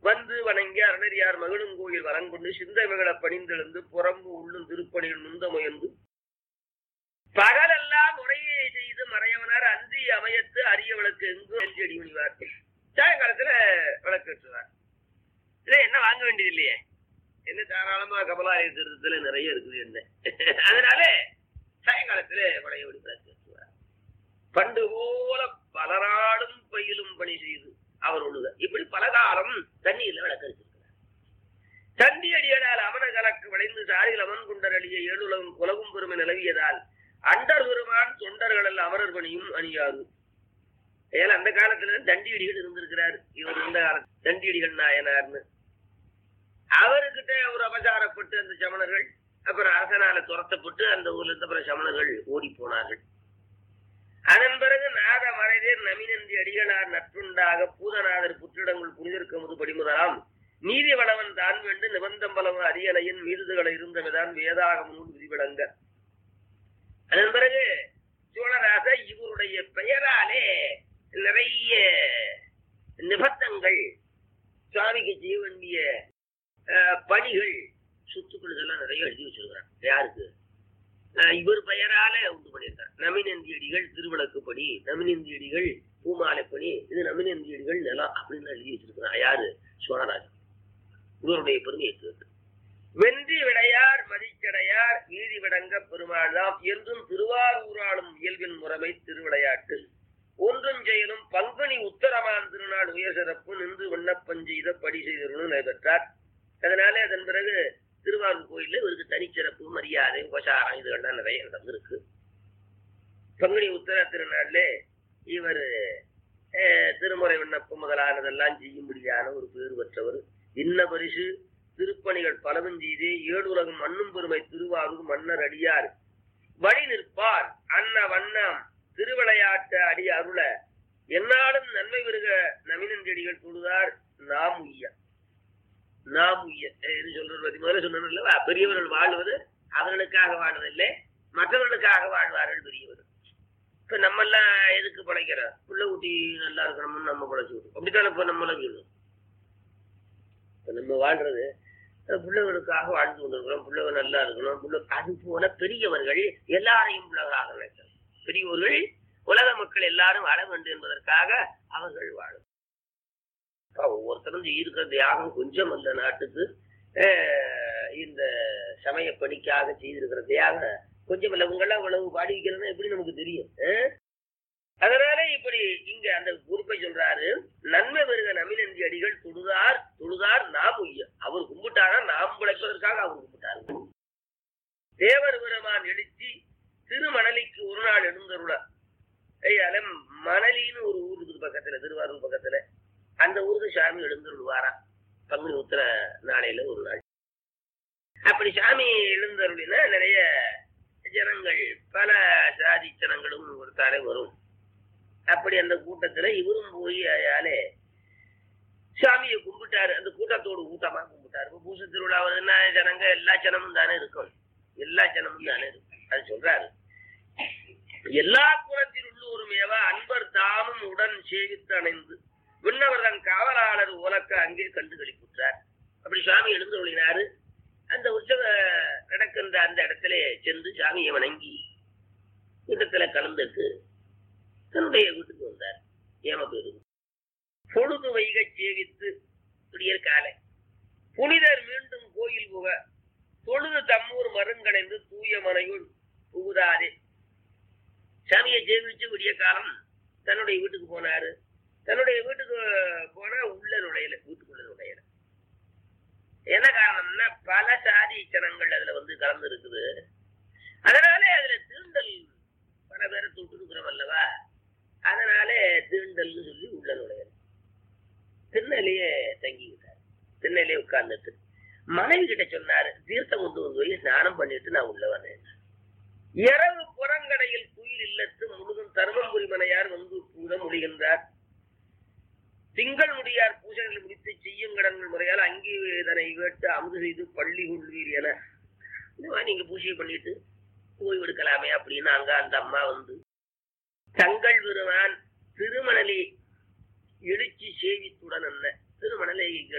வந்து வணங்கி அரணரியார் மகிழும் கோயில் வரங்கொண்டு சிந்தை மகள பணிந்தெழுந்து புறம்பு உள்ளும் திருப்பணியில் முந்த முயன்று பகலெல்லாம் முறையை செய்து மறையவனார் அந்தி அமையத்து அரிய விளக்கு எங்கும் எழுதி அடி முடிவார் சாயங்காலத்துல விளக்கு ஏற்றுவார் இல்ல என்ன வாங்க வேண்டியது இல்லையே என்ன தாராளமா கமலாலய திருத்தத்துல நிறைய இருக்குது என்ன அதனால சாயங்காலத்துல பழைய விளக்கு ஏற்றுவார் பண்டு போல பலராடும் பயிலும் பணி செய்து அவர் ஒழுக இப்படி பல காலம் தண்ணீர்ல விளக்கரிச்சிருக்கிறார் தண்டி அடியடால் அமன கலக்கு விளைந்து சாரியில் அமன் குண்டர் அழிய ஏழுலகம் குலவும் பெருமை நிலவியதால் அண்டர் பெருமான் தொண்டர்கள் அமரர் பணியும் அணியாது ஏன்னா அந்த காலத்துல தண்டி அடிகள் இருந்திருக்கிறார் இவர் இந்த காலத்து தண்டி அடிகள் நாயனார்னு அவர்கிட்ட ஒரு அபசாரப்பட்டு அந்த சமணர்கள் அப்புறம் அரசனால துரத்தப்பட்டு அந்த ஊர்ல இருந்து அப்புறம் சமணர்கள் ஓடி போனார்கள் அதன் பிறகு நாத மறைதேர் நமினந்தி அடிகளார் நற்றுண்டாக பூதநாதர் புற்றிடங்கள் புனிதர்க்க முது படிமுதலாம் நீதி வளவன் தான் வேண்டு நிபந்தம்பலம் அரியணையின் மீதுகளை இருந்தவைதான் வேதாகம் நூல் விதிவிளங்க அதன் பிறகு சோழராச இவருடைய பெயராலே நிறைய நிபந்தங்கள் சுவாமிக்கு செய்ய வேண்டிய அஹ், பணிகள் சொத்துக்கள் இதெல்லாம் நிறைய எழுதி வச்சிருக்கிறார் யாருக்கு அஹ், இவர் பெயரால உண்டு பண்ணியிருக்கார் நமினந்தியடிகள் திருவிளக்குப்படி நமினந்தியடிகள் பூமாலைப்பணி இது நமினந்தியடிகள் நிலம் அப்படின்னு எழுதி வச்சிருக்கிறார் யாரு சோழராஜன் இவருடைய பெருமையை கேட்டு வென்றி விடையார் மதிச்சடையார் வீதி விடங்க பெருமாள்தாம் என்றும் திருவாரூராளும் இயல்பின் முறைமை திருவிளையாட்டு ஒன்றும் செயலும் பங்குனி உத்தரமான் திருநாள் உயர் சிறப்பு நின்று விண்ணப்பம் செய்த படி செய்தவர்களும் நடைபெற்றார் அதனாலே அதன் பிறகு திருவாரூர் கோயில்ல இவருக்கு தனிச்சிறப்பு மரியாதை உபசாரம் இதுகள்லாம் நிறைய நடந்திருக்கு பங்குனி உத்தர திருநாள்ல இவர் திருமுறை விண்ணப்பம் முதலானதெல்லாம் செய்யும்படியான ஒரு பேர் பெற்றவர் இன்ன பரிசு திருப்பணிகள் பலவும் செய்து ஏழுலகம் மண்ணும் பெருமை திருவாரூர் மன்னர் அடியார் வழி நிற்பார் அன்ன வண்ணம் திருவிளையாட்டு அடி அருள என்னாலும் நன்மை பெருக நவீனஞ்செடிகள் தொழுதார் நாம் உய்ய நாம் உய்ய இது சொல்றது பத்தி முதல்ல சொன்னல்லவா பெரியவர்கள் வாழ்வது அவர்களுக்காக வாழ்வதில்லை மற்றவர்களுக்காக வாழ்வார்கள் பெரியவர்கள் இப்ப நம்ம எல்லாம் எதுக்கு பழைக்கிறோம் புள்ள ஊட்டி நல்லா இருக்கணும்னு நம்ம பழைச்சு விட்டோம் அப்படித்தானே இப்ப நம்மளும் சொல்லணும் இப்ப நம்ம வாழ்றது அஹ் பிள்ளைகளுக்காக வாழ்ந்து கொண்டிருக்கிறோம் பிள்ளைகள் நல்லா இருக்கணும் பிள்ளை அது போல பெரியவர்கள் எல்லாரையும் பிள்ளைகளாக நினைக்கிறோம் பெரியவர்கள் உலக மக்கள் எல்லாரும் வாழ வேண்டும் என்பதற்காக அவர்கள் வாழும் அப்ப ஒவ்வொருத்தரும் இருக்கிற தியாகம் கொஞ்சம் அல்ல நாட்டுக்கு அஹ் இந்த சமய பணிக்காக செய்திருக்கிற தியாகம் கொஞ்சம் இல்ல உங்கெல்லாம் இவ்வளவு பாடி வைக்கிறதுனா எப்படி நமக்கு தெரியும் அஹ்? அதனால இப்படி இங்க அந்த குறிப்பை சொல்றாரு நன்மை பெருக நமினந்தி அடிகள் தொழுதார் தொழுதார் நாம் உய்ய அவர் கும்பிட்டாரா நாம் பிழைப்பதற்காக அவர் கும்பிட்டாரு தேவர் பெருமான் எழுச்சி திருமணலிக்கு ஒரு நாள் எழுந்தருள ஐயால மணலின்னு ஒரு ஊர் இருக்குது பக்கத்துல திருவாரூர் பக்கத்துல அந்த ஊருக்கு சாமி எழுந்தருள்வாரா பங்குனி உத்தர நாளையில ஒரு நாள் அப்படி சாமி எழுந்தருளினா நிறைய ஜனங்கள் பல சாதி ஜனங்களும் ஒரு தானே வரும் அப்படி அந்த கூட்டத்துல இவரும் போய் அயாலே சாமியை கும்பிட்டாரு அந்த கூட்டத்தோடு கூட்டமா கும்பிட்டாரு இப்ப பூச திருவிழா வருதுன்னா ஜனங்க எல்லா ஜனமும் தானே இருக்கும் எல்லா ஜனமும் தானே இருக்கும் அது சொல்றாரு எல்லா குலத்தில் உள்ளோருமேவா அன்பர் தாமும் உடன் சேவித்து அணைந்து விண்ணவர் தன் காவலாளர் உலக்க அங்கே கண்டு கழிப்புற்றார் அப்படி சுவாமி எழுந்து ஒழினாரு அந்த உற்சவ நடக்கின்ற அந்த இடத்துல சென்று சாமியை வணங்கி கூட்டத்துல கலந்துட்டு தன்னுடைய வீட்டுக்கு வந்தார் ஏம பேரு பொழுது வைக சேவித்து விடியற் காலை புனிதர் மீண்டும் கோயில் புக தொழுது தம்மூர் மருங்கடைந்து தூய மனையுள் புகுதாதே சாமியை சேவிச்சு விடிய காலம் தன்னுடைய வீட்டுக்கு போனாரு தன்னுடைய வீட்டுக்கு போனா உள்ள நுழையல வீட்டுக்குள்ள நுழையல என்ன காரணம்னா பல சாதி ஜனங்கள் அதுல வந்து கலந்து இருக்குது அதனால அதுல தீண்டல் பல பேரை தொட்டு இருக்கிறோம் அல்லவா அதனால தீண்டல்னு சொல்லி உள்ள நுழையல திருநெல்லையே தங்கிக்கிட்டார் திருநெல்லையே உட்கார்ந்துட்டு மனைவி கிட்ட சொன்னாரு தீர்த்தம் கொண்டு வந்து போய் ஸ்நானம் பண்ணிட்டு நான் உள்ள வந்தேன் இரவு புறங்கடையில் குயில் இல்லத்து முழுதும் தருமபுரி மனையார் வந்து பூத முடிகின்றார் திங்கள் முடியார் பூஜைகள் முடித்து செய்யும் கடன்கள் முறையால் அங்கே இதனை வேட்டு அமுது செய்து பள்ளி கொள்வீர் என இந்த மாதிரி நீங்க பூஜை பண்ணிட்டு ஓய்வு எடுக்கலாமே அப்படின்னு அங்க அந்த அம்மா வந்து தங்கள் பெருமான் திருமணலி எழுச்சி சேவித்துடன் என்ன திருமணலை